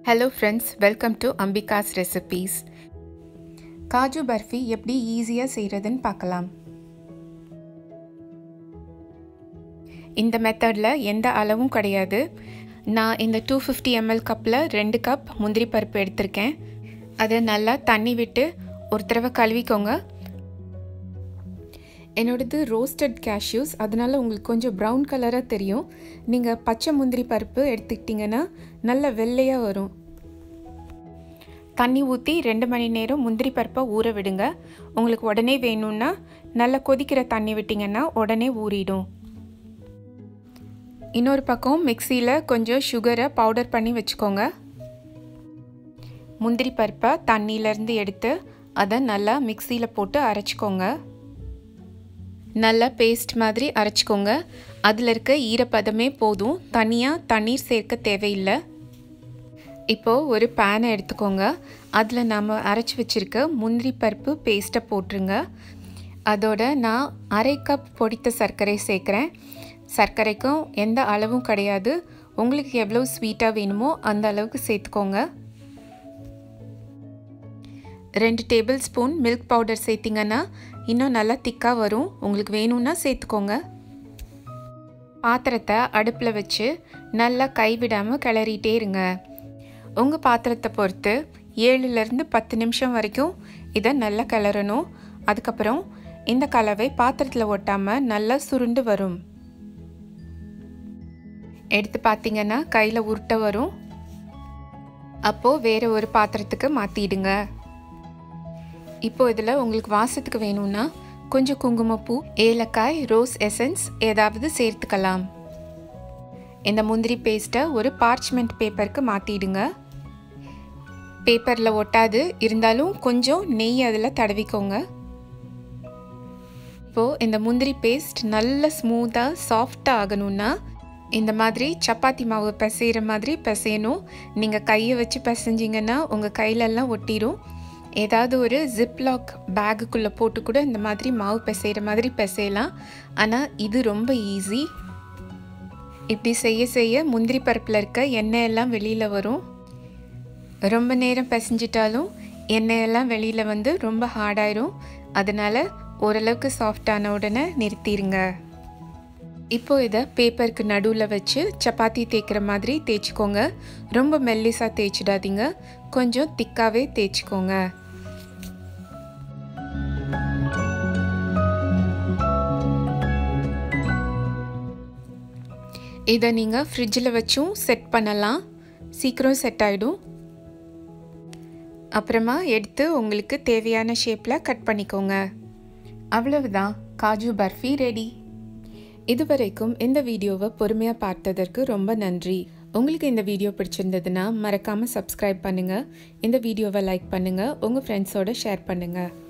hello friends welcome to Ambika's recipes kaju barfi எப்படி ஈஸியாக செய்கிறதுன்னு பார்க்கலாம் இந்த மெத்தடில் எந்த அளவும் கிடையாது நான் இந்த டூ ஃபிஃப்டி எம்எல் கப்பில் ரெண்டு கப் முந்திரி பருப்பு எடுத்திருக்கேன் அதை நல்லா தண்ணி விட்டு ஒரு தடவை கழுவிக்கோங்க என்னோடது ரோஸ்டட் கேஷ்யூஸ் அதனால் உங்களுக்கு கொஞ்சம் ப்ரௌன் கலராக தெரியும் நீங்கள் பச்சை முந்திரி பருப்பு எடுத்துக்கிட்டிங்கன்னா நல்ல வெள்ளையாக வரும் தண்ணி ஊற்றி ரெண்டு மணி நேரம் முந்திரி பருப்பை ஊற விடுங்க உங்களுக்கு உடனே வேணும்னா நல்லா கொதிக்கிற தண்ணி விட்டிங்கன்னா உடனே ஊறிடும் இன்னொரு பக்கம் மிக்சியில் கொஞ்சம் சுகரை பவுடர் பண்ணி வச்சுக்கோங்க முந்திரி பருப்பை தண்ணியிலேருந்து எடுத்து அதை நல்லா மிக்சியில் போட்டு அரைச்சிக்கோங்க நல்லா பேஸ்ட் மாதிரி அரைச்சிக்கோங்க அதில் இருக்க ஈரப்பதமே போதும் தனியாக தண்ணீர் சேர்க்க தேவையில்லை இப்போது ஒரு பேனை எடுத்துக்கோங்க அதில் நம்ம அரைச்சி வச்சுருக்க முந்திரி பருப்பு பேஸ்ட்டை போட்டுருங்க அதோட நான் அரை கப் பொடித்த சர்க்கரை சேர்க்குறேன் சர்க்கரைக்கும் எந்த அளவும் கிடையாது உங்களுக்கு எவ்வளோ ஸ்வீட்டாக வேணுமோ அந்த அளவுக்கு சேர்த்துக்கோங்க ரெண்டு டேபிள் ஸ்பூன் மில்க் பவுடர் சேர்த்திங்கன்னா இன்னும் நல்லா திக்காக வரும் உங்களுக்கு வேணும்னா சேர்த்துக்கோங்க பாத்திரத்தை அடுப்பில் வச்சு நல்லா கைவிடாமல் கிளறிட்டே இருங்க உங்கள் பாத்திரத்தை பொறுத்து ஏழுலேருந்து பத்து நிமிஷம் வரைக்கும் இதை நல்லா கிளறணும் அதுக்கப்புறம் இந்த கலவை பாத்திரத்தில் ஒட்டாமல் நல்லா சுருண்டு வரும் எடுத்து பார்த்தீங்கன்னா கையில் உருட்ட வரும் அப்போது வேறு ஒரு பாத்திரத்துக்கு மாற்றிடுங்க இப்போ இதில் உங்களுக்கு வாசத்துக்கு வேணும்னா கொஞ்சம் குங்குமப்பூ ஏலக்காய் ரோஸ் எசன்ஸ் ஏதாவது சேர்த்துக்கலாம் இந்த முந்திரி பேஸ்ட்டை ஒரு பார்ச்மெண்ட் பேப்பருக்கு மாற்றிடுங்க பேப்பரில் ஒட்டாது இருந்தாலும் கொஞ்சம் நெய் அதில் தடவிக்கோங்க இப்போது இந்த முந்திரி பேஸ்ட் நல்ல ஸ்மூத்தாக சாஃப்டாக ஆகணும்னா இந்த மாதிரி சப்பாத்தி மாவு பிசைகிற மாதிரி பிசையணும் நீங்கள் கையை வச்சு பிசைஞ்சிங்கன்னா உங்கள் கையிலெல்லாம் ஒட்டிடும் ஏதாவது ஒரு ஜிப்லாக் பேகுக்குள்ளே போட்டு கூட இந்த மாதிரி மாவு பிசைகிற மாதிரி பிசையலாம் ஆனால் இது ரொம்ப ஈஸி இப்படி செய்ய செய்ய முந்திரி பருப்பில் இருக்க எண்ணெய் எல்லாம் வெளியில் வரும் ரொம்ப நேரம் பிசைஞ்சிட்டாலும் எண்ணெயெல்லாம் வெளியில் வந்து ரொம்ப ஹார்டாயிரும் அதனால் ஓரளவுக்கு சாஃப்டான உடனே நிறுத்திடுங்க இப்போ இதை பேப்பருக்கு நடுவில் வச்சு சப்பாத்தி தேய்க்கிற மாதிரி தேய்ச்சிக்கோங்க ரொம்ப மெல்லிஸாக தேய்ச்சிடாதீங்க கொஞ்சம் திக்காகவே தேய்ச்சிக்கோங்க இதை நீங்கள் ஃப்ரிட்ஜில் வச்சும் செட் பண்ணலாம் சீக்கிரம் செட் ஆகிடும் அப்புறமா எடுத்து உங்களுக்கு தேவையான ஷேப்பில் கட் பண்ணிக்கோங்க அவ்வளவுதான் காஜு பர்ஃபி ரெடி இதுவரைக்கும் இந்த வீடியோவை பொறுமையாக பார்த்ததற்கு ரொம்ப நன்றி உங்களுக்கு இந்த வீடியோ பிடிச்சிருந்ததுன்னா மறக்காமல் சப்ஸ்கிரைப் பண்ணுங்கள் இந்த வீடியோவை லைக் பண்ணுங்கள் உங்கள் ஃப்ரெண்ட்ஸோட ஷேர் பண்ணுங்கள்